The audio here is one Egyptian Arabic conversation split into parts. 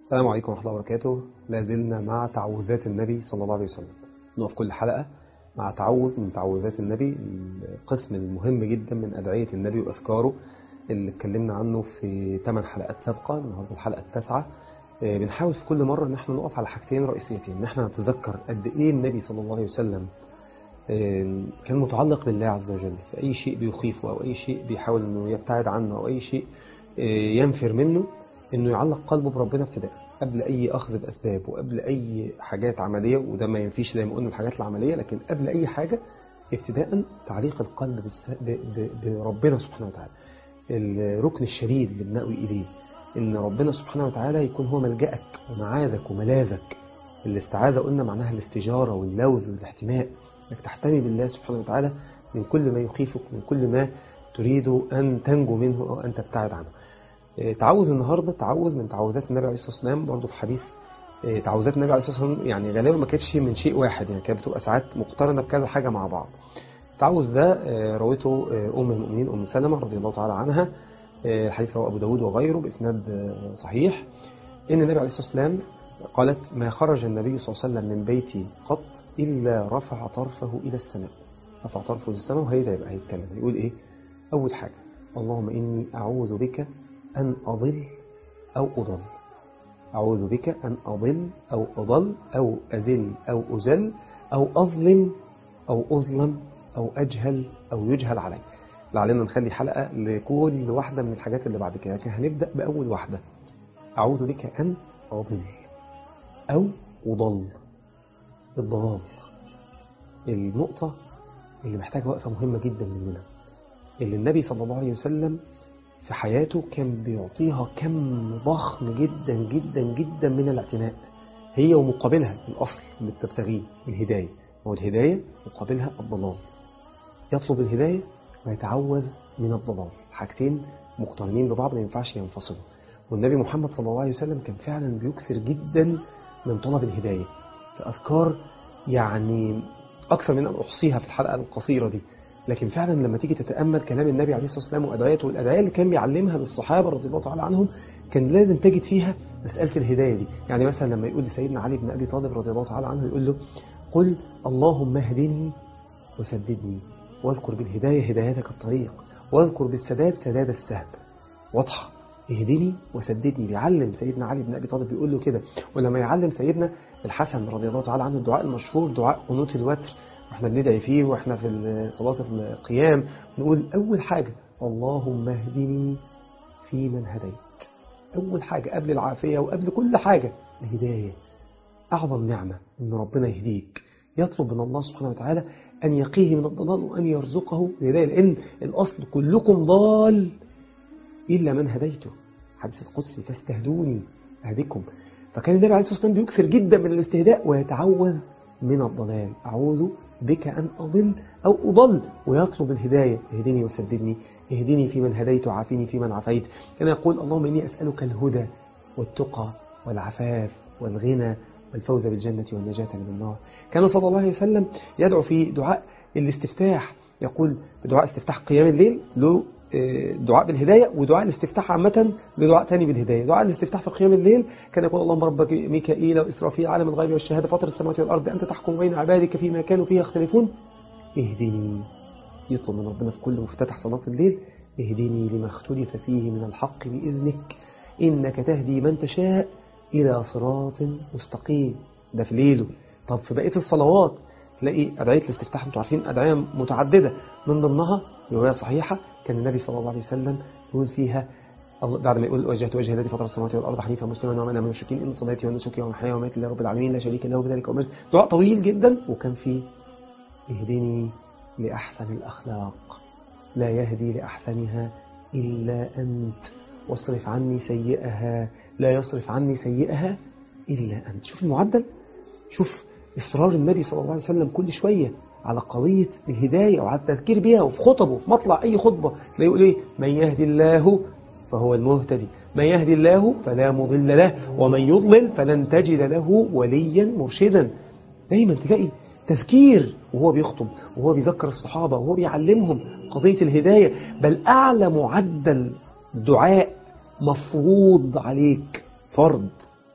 السلام عليكم ورحمة الله وبركاته لا زلنا مع تعوذات النبي صلى الله عليه وسلم نقف كل حلقة مع تعوذ من تعوذات النبي القسم المهم جدا من أدعية النبي وأذكاره اللي اتكلمنا عنه في 8 حلقات سابقة النهارده الحلقة التاسعة آه، بنحاول في كل مرة ان احنا نقف على حاجتين رئيسيتين ان احنا نتذكر قد ايه النبي صلى الله عليه وسلم آه، كان متعلق بالله عز وجل في اي شيء بيخيفه او اي شيء بيحاول انه يبتعد عنه او اي شيء آه، ينفر منه انه يعلق قلبه بربنا ابتداء قبل اي اخذ باسباب وقبل اي حاجات عمليه وده ما ينفيش زي ما قلنا الحاجات العمليه لكن قبل اي حاجه ابتداء تعليق القلب بالس- ب- ب- بربنا سبحانه وتعالى الركن الشديد اللي بنأوي اليه ان ربنا سبحانه وتعالى يكون هو ملجأك ومعاذك وملاذك الاستعاذة قلنا معناها الاستجارة واللوذ والاحتماء انك تحتمي بالله سبحانه وتعالى من كل ما يخيفك من كل ما تريد ان تنجو منه او ان تبتعد عنه آه، تعوذ النهارده تعوذ من تعوذات النبي عليه الصلاه والسلام برضه في حديث آه، تعوذات النبي عليه الصلاه والسلام يعني غالبا ما كانتش من شيء واحد يعني كانت بتبقى ساعات مقترنه بكذا حاجه مع بعض التعوذ ده آه، رويته آه، ام المؤمنين ام سلمة رضي الله تعالى عنها آه، الحديث رواه ابو داود وغيره باسناد آه، صحيح ان النبي عليه الصلاه والسلام قالت ما خرج النبي صلى الله عليه وسلم من بيتي قط الا رفع طرفه الى السماء رفع طرفه الى السماء وهيدا يبقى هيتكلم يقول ايه اول حاجه اللهم اني اعوذ بك أن أضل أو أضل أعوذ بك أن أضل أو أضل أو أذل أو أزل أو أظلم أو أظلم أو أجهل أو يجهل علي لعلنا نخلي حلقة لكل واحدة من الحاجات اللي بعد كده لكن هنبدأ بأول واحدة أعوذ بك أن أضل أو أضل الضلال النقطة اللي محتاجة وقفة مهمة جدا مننا اللي النبي صلى الله عليه وسلم في حياته كان بيعطيها كم ضخم جدا جدا جدا من الاعتناء هي ومقابلها الأصل اللي بتبتغيه الهداية هو الهداية مقابلها الضلال يطلب الهداية ويتعوذ من الضلال حاجتين مقترنين ببعض ما ينفعش ينفصلوا والنبي محمد صلى الله عليه وسلم كان فعلا بيكثر جدا من طلب الهداية في أذكار يعني أكثر من أن أحصيها في الحلقة القصيرة دي لكن فعلا لما تيجي تتأمل كلام النبي عليه الصلاة والسلام وأدعيته والأدعية اللي كان بيعلمها للصحابة رضي الله تعالى عنهم كان لازم تجد فيها مسألة الهداية دي يعني مثلا لما يقول لسيدنا علي بن أبي طالب رضي الله تعالى عنه يقول له قل اللهم اهدني وسددني واذكر بالهداية هدايتك الطريق واذكر بالسداد سداد السهب واضحة اهدني وسددني بيعلم سيدنا علي بن أبي طالب بيقول له كده ولما يعلم سيدنا الحسن رضي الله تعالى عنه الدعاء المشهور دعاء قنوت الوتر واحنا بندعي فيه واحنا في صلاة القيام نقول أول حاجة اللهم اهدني في من هديت أول حاجة قبل العافية وقبل كل حاجة الهداية أعظم نعمة إن ربنا يهديك يطلب من الله سبحانه وتعالى أن يقيه من الضلال وأن يرزقه الهداية لأن الأصل كلكم ضال إلا من هديته حديث القدسي تستهدوني أهدكم فكان النبي عليه الصلاة والسلام بيكثر جدا من الاستهداء ويتعوذ من الضلال أعوذ بك أن أضل أو أضل ويطلب الهداية اهدني وسددني اهدني في من هديت وعافيني في من عافيت كان يقول اللهم إني أسألك الهدى والتقى والعفاف والغنى والفوز بالجنة والنجاة من النار كان صلى الله عليه وسلم يدعو في دعاء الاستفتاح يقول بدعاء استفتاح قيام الليل له آه، دعاء بالهداية ودعاء الاستفتاح عامة بدعاء تاني بالهداية دعاء الاستفتاح في قيام الليل كان يقول اللهم رب ميكائيل وإسرافيل عالم الغيب والشهادة فاطر السماوات والأرض أنت تحكم بين عبادك فيما كانوا فيه يختلفون اهدني يطلب من ربنا في كل مفتتح صلاة الليل اهدني لما اختلف فيه من الحق بإذنك إنك تهدي من تشاء إلى صراط مستقيم ده في ليله طب في بقية الصلوات تلاقي أدعية الاستفتاح انتوا عارفين أدعية متعددة من ضمنها رواية صحيحة كان النبي صلى الله عليه وسلم يقول فيها الله- بعد ما يقول وجهت وجهي الذي فطر السماوات والارض حنيفا مسلما وما انا من المشركين ان صلاتي ونسكي ومحياي ومماتي لله رب العالمين لا شريك له وبذلك امرت دعاء طويل جدا وكان فيه اهدني لاحسن الاخلاق لا يهدي لاحسنها الا انت واصرف عني سيئها لا يصرف عني سيئها الا انت شوف المعدل شوف إصرار النبي صلى الله عليه وسلم كل شوية على قضية الهداية وعلى التذكير بها وفي خطبه في مطلع أي خطبة تلاقيه يقول إيه من يهدي الله فهو المهتدي من يهدي الله فلا مضل له ومن يضلل فلن تجد له وليا مرشدا دايما تلاقي تذكير وهو بيخطب وهو بيذكر الصحابة وهو بيعلمهم قضية الهداية بل أعلى معدل دعاء مفروض عليك فرض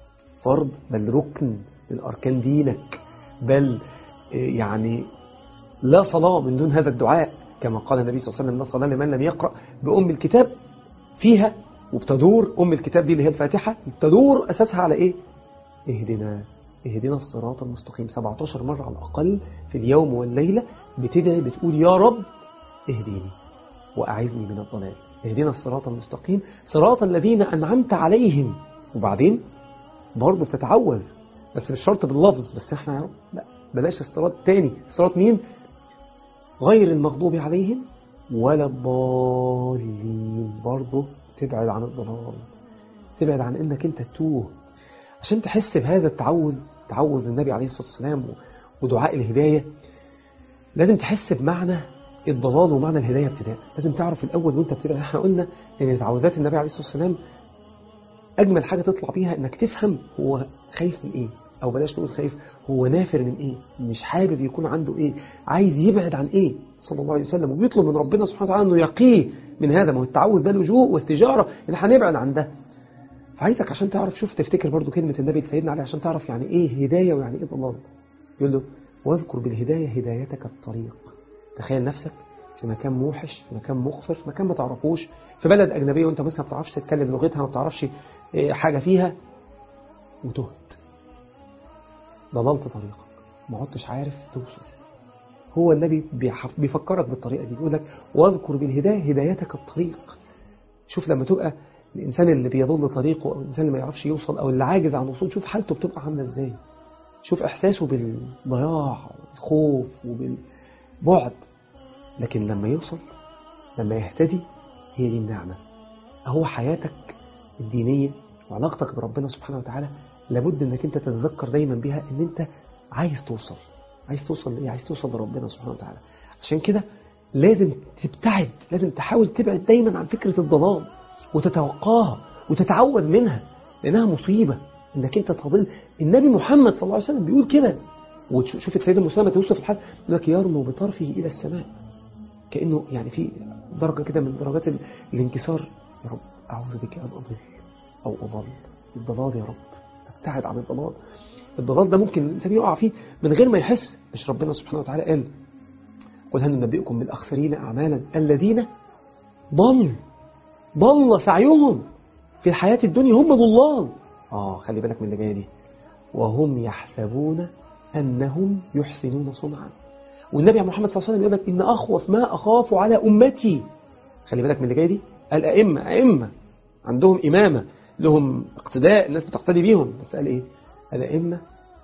فرض بل ركن من أركان دينك بل يعني لا صلاة من دون هذا الدعاء كما قال النبي صلى الله عليه وسلم لا صلاة لمن لم يقرأ بأم الكتاب فيها وبتدور أم الكتاب دي اللي هي الفاتحة بتدور أساسها على إيه اهدنا اهدنا الصراط المستقيم 17 مرة على الأقل في اليوم والليلة بتدعي بتقول يا رب اهديني وأعذني من الضلال اهدنا الصراط المستقيم صراط الذين أنعمت عليهم وبعدين برضه تتعوذ بس مش شرط باللفظ بس احنا يا رب لا بلاش الصراط تاني الصراط مين غير المغضوب عليهم ولا الضالين برضه تبعد عن الضلال تبعد عن انك انت تتوه عشان تحس بهذا التعوذ تعوذ النبي عليه الصلاة والسلام ودعاء الهداية لازم تحس بمعنى الضلال ومعنى الهداية ابتداء لازم تعرف الأول وانت بتبدأ احنا قلنا ان تعوذات النبي عليه الصلاة والسلام أجمل حاجة تطلع بيها انك تفهم هو خايف من ايه او بلاش تقول خايف هو نافر من ايه مش حابب يكون عنده ايه عايز يبعد عن ايه صلى الله عليه وسلم وبيطلب من ربنا سبحانه وتعالى انه يقيه من هذا ما هو التعوذ ده لجوء واستجارة ان هنبعد عن ده فعايزك عشان تعرف شوف تفتكر برضو كلمة النبي سيدنا عليه عشان تعرف يعني ايه هداية ويعني ايه ضلال يقول له واذكر بالهداية هدايتك الطريق تخيل نفسك في مكان موحش في مكان مخفر في مكان ما تعرفوش في بلد أجنبية وانت مثلا ما بتعرفش تتكلم لغتها ما بتعرفش حاجة فيها وتهت ضللت طريقك ما عدتش عارف توصل هو النبي بيفكرك بالطريقة دي بيقول لك واذكر بالهداية هدايتك الطريق شوف لما تبقى الإنسان اللي بيضل طريقه أو الإنسان اللي ما يعرفش يوصل أو اللي عاجز عن الوصول شوف حالته بتبقى عاملة إزاي شوف إحساسه بالضياع والخوف وبالبعد لكن لما يوصل لما يهتدي هي دي النعمة هو حياتك الدينية وعلاقتك بربنا سبحانه وتعالى لابد انك انت تتذكر دايما بها ان انت عايز توصل عايز توصل لايه عايز توصل لربنا سبحانه وتعالى عشان كده لازم تبتعد لازم تحاول تبعد دايما عن فكرة الضلال وتتوقاها وتتعوذ منها لأنها مصيبة إنك أنت تضل النبي محمد صلى الله عليه وسلم بيقول كده وشوف السيدة مسلمة توصف الحد يقول لك يرمو بطرفه إلى السماء كأنه يعني في درجة كده من درجات الانكسار يا رب أعوذ بك أن أضل أو أضل الضلال يا رب ابتعد عن الضلال الضلال ده ممكن الإنسان يقع فيه من غير ما يحس مش ربنا سبحانه وتعالى قال قل هل ننبئكم بالأخسرين أعمالا الذين ضل ضل سعيهم في الحياة الدنيا هم ضلال آه خلي بالك من اللي جايه دي وهم يحسبون أنهم يحسنون صنعا والنبي محمد صلى الله عليه وسلم يقول لك إن أخوف ما أخاف على أمتي خلي بالك من اللي جاي دي الأئمة أئمة عندهم إمامة لهم اقتداء الناس بتقتدي بيهم بس قال إيه الأئمة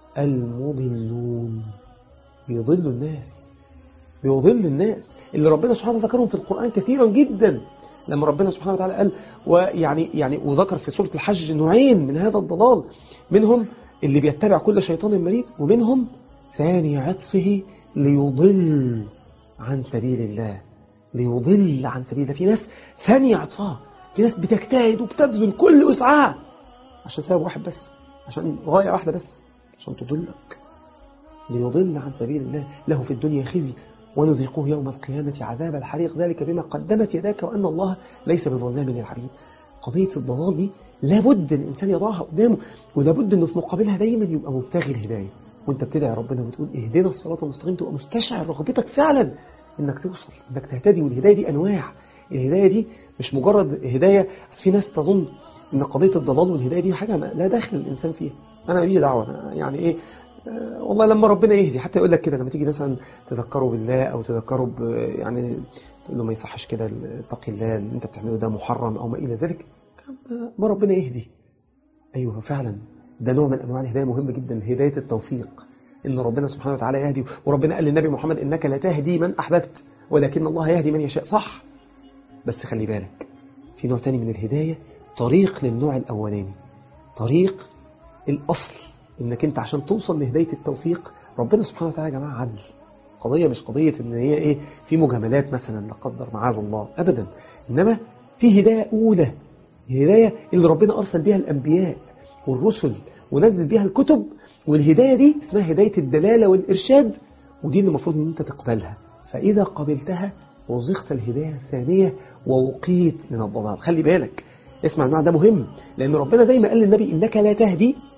المضلون بيضلوا الناس بيضل الناس اللي ربنا سبحانه وتعالى ذكرهم في القرآن كثيرا جدا لما ربنا سبحانه وتعالى قال ويعني يعني وذكر في سورة الحج نوعين من هذا الضلال منهم اللي بيتبع كل شيطان مريد ومنهم ثاني عطفه ليضل عن سبيل الله ليضل عن سبيل الله في ناس ثانية عطفها في ناس بتجتهد وبتبذل كل وسعها عشان سبب واحد بس عشان غاية واحدة بس عشان تضلك ليضل عن سبيل الله له في الدنيا خزي ونذيقه يوم القيامة عذاب الحريق ذلك بما قدمت يداك وأن الله ليس بظلام للعبيد قضية الضلال دي لابد الإنسان يضعها قدامه ولابد أنه في مقابلها دايما يبقى مبتغي الهداية وانت بتدعي ربنا وتقول اهدنا الصراط المستقيم تبقى مستشعر رغبتك فعلا انك توصل انك تهتدي والهداية دي انواع الهداية دي مش مجرد هداية في ناس تظن ان قضية الضلال والهداية دي حاجة لا داخل الانسان فيها انا ماليش دعوة يعني ايه أه والله لما ربنا يهدي حتى يقول لك كده لما تيجي مثلا تذكره بالله او تذكره يعني تقول له ما يصحش كده اتقي الله اللي انت بتعمله ده محرم او ما الى ذلك ما ربنا يهدي ايوه فعلا ده نوع من انواع الهدايه مهم جدا هدايه التوفيق ان ربنا سبحانه وتعالى يهدي وربنا قال للنبي محمد انك لا تهدي من احببت ولكن الله يهدي من يشاء صح بس خلي بالك في نوع تاني من الهدايه طريق للنوع الاولاني طريق الاصل انك انت عشان توصل لهدايه التوفيق ربنا سبحانه وتعالى يا جماعه عدل قضيه مش قضيه ان هي ايه في مجاملات مثلا لا قدر معاذ الله ابدا انما في هدايه اولى الهدايه اللي ربنا ارسل بها الانبياء والرسل ونزل بها الكتب والهداية دي اسمها هداية الدلالة والإرشاد ودي اللي المفروض ان انت تقبلها فإذا قبلتها وزقت الهداية الثانية ووقيت من الضلال خلي بالك اسمع النوع ده مهم لأن ربنا زي ما قال للنبي إنك لا تهدي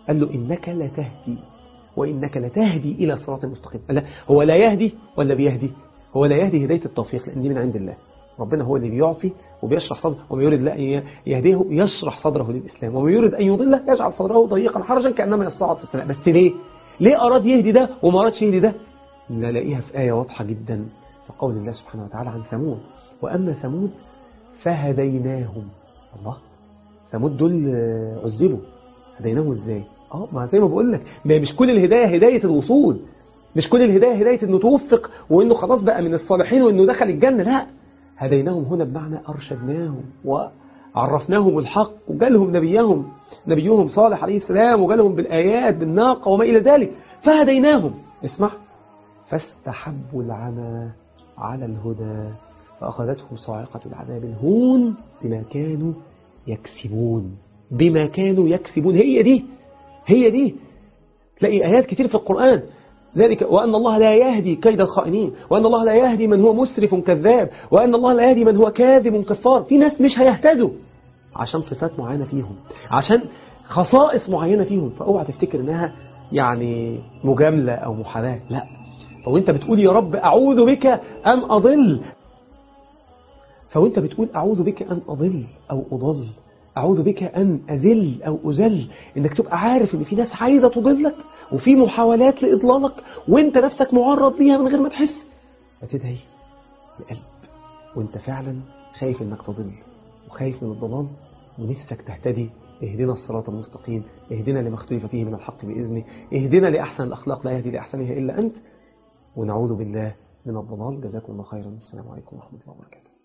قال له إنك لتهدي وإنك لتهدي إلى صراط مستقيم لا هو لا يهدي ولا بيهدي هو لا يهدي هداية التوفيق لأن دي من عند الله ربنا هو اللي بيعطي وبيشرح صدره وما يريد لا يهديه يشرح صدره للإسلام وما يريد أن يضله يجعل صدره ضيقا حرجا كأنما يصعد في السماء بس ليه ليه أراد يهدي ده وما أرادش يهدي ده نلاقيها في آية واضحة جدا في قول الله سبحانه وتعالى عن ثمود وأما ثمود فهديناهم الله ثمود دول عذبوا هديناهم ازاي اه ما زي ما بقول لك مش كل الهداية هداية الوصول مش كل الهداية هداية انه توفق وانه خلاص بقى من الصالحين وانه دخل الجنة لا هديناهم هنا بمعنى ارشدناهم وعرفناهم الحق وجالهم نبيهم نبيهم صالح عليه السلام وجالهم بالآيات بالناقة وما إلى ذلك فهديناهم اسمع فاستحبوا العمى على الهدى فأخذتهم صاعقة العذاب الهون بما كانوا يكسبون بما كانوا يكسبون هي دي هي دي تلاقي آيات كتير في القرآن ذلك وأن الله لا يهدي كيد الخائنين وأن الله لا يهدي من هو مسرف كذاب وأن الله لا يهدي من هو كاذب كفار في ناس مش هيهتدوا عشان صفات معينة فيهم عشان خصائص معينة فيهم فأوعى تفتكر انها يعني مجاملة أو محاذاة لا فوانت بتقول يا رب أعوذ بك أن أضل فوانت بتقول أعوذ بك أن أضل أو أضل أعوذ بك أن أذل أو أذل إنك تبقى عارف إن في ناس عايزة تضلك وفي محاولات لإضلالك وإنت نفسك معرض ليها من غير ما تحس فتدعي بقلب وإنت فعلا خايف إنك تضل وخايف من الضلال ونفسك تهتدي اهدنا الصراط المستقيم اهدنا لما اختلف فيه من الحق بإذنه اهدنا لأحسن الأخلاق لا يهدي لأحسنها إلا أنت ونعوذ بالله من الضلال جزاكم الله خيرا السلام عليكم ورحمة الله وبركاته